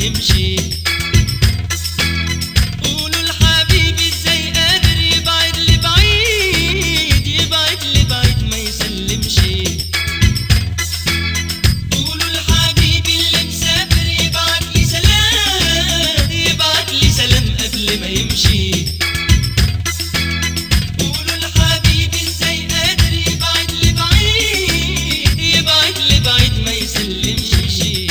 يسلمش قولوا لحبيبي ازاي قادر يبعد لبعيد يبعد لبعيد ما يسلمش قولوا لحبيبي اللي مسافر يبعت لي سلام يبعت لي سلام قبل ما يمشي قولوا لحبيبي ازاي قادر يبعد لبعيد يبعد لبعيد ما يسلمش شي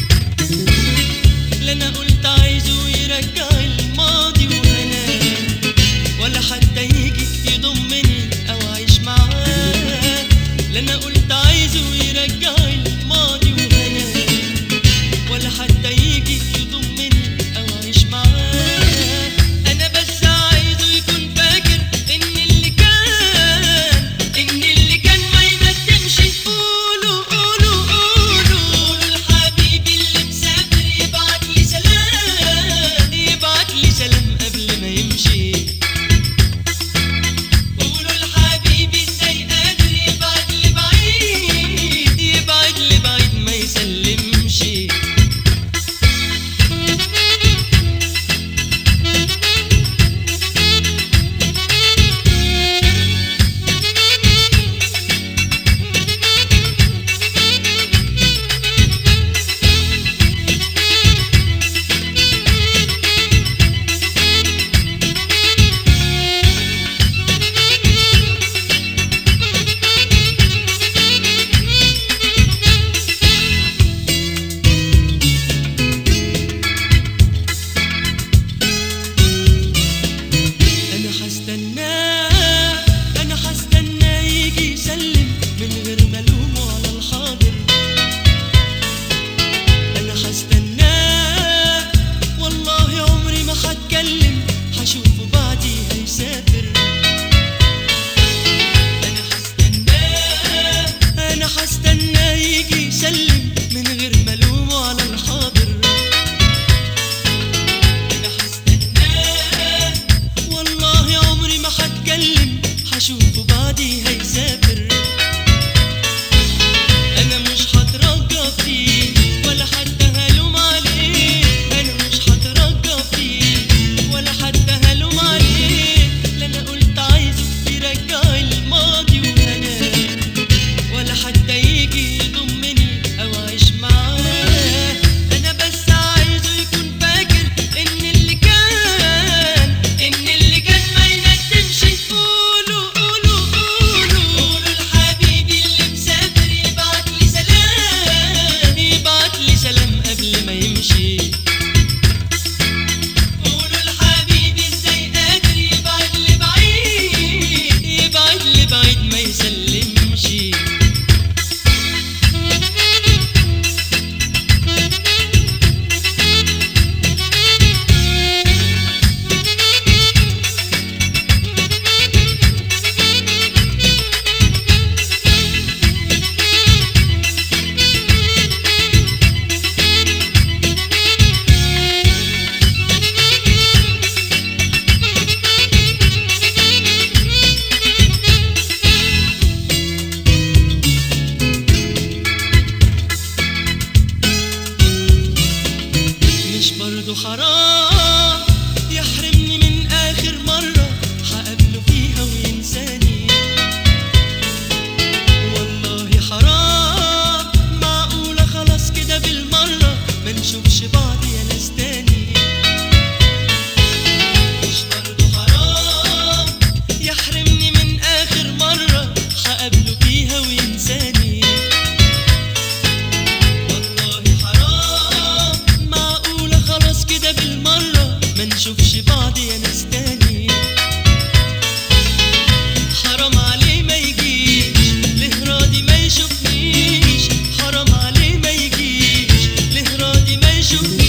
لا انا قلت عايزه يرجع الماضي وانا ولا حتى يجي يضمني او اعيش معاه لا انا قلت عايزه يرجع الماضي وانا ولا حتى يجي يضمني او اعيش معاه انا بس عايزه يكون فاكر ان اللي كان ان اللي كان ما يندمش قولوا قولوا قولوا قولوا لحبيبي اللي مسافر يبعت لي سلام يبعت لي سلام قبل ما يمشي قولوا لحبيبي ازاي قادر يبعد لبعيد يبعد لبعيد ما يسلمش انا هستناه انا هستناه يجي يسلم من غير ما الومه على الحاضر انا هستناه والله عمري ما هتكلم هشوفه بعدي هيسافر انا هستناه انا هستناه يجي يسلم من غير ما الومه على الحاضر انا هستناه والله عمري ما هتكلم هشوفه بعدي هيسافر انا مش هترجى فيه ولا حتى هلوم عليه انا مش هترجى فيه ولا حتى هلوم عليه لا انا قلت عايزه يرجع الماضي وانا ولا حتى يجي يضمني او اعيش معاه انا بس عايزه يكون فاكر ان اللي كان ان اللي كان ما يندمش قولوا قولوا قولوا قولوا لحبيبي اللي مسافر يبعت لي سلام يبعت لي سلام قبل ما يمشي قولوا لحبيبي ازاي قادر يبعد لبعيد يبعد لبعيد ما يسلمش مش برضو حرام يحرمني من آخر مرة هقابله فيها وينساني والله حرام معقولة خلاص كده بالمرة ما نشوفش بعض يا ناس تاني مش برضو حرام يحرمني من آخر مرة هقابله فيها وينساني والله حرام معقولة خلاص كده بالمرة ما نشوفش بعض يا ناس تاني حرام عليه ما يجيش ليه راضي ما يشوفنيش حرام عليه ما يجيش ليه راضي ما يشوفنيش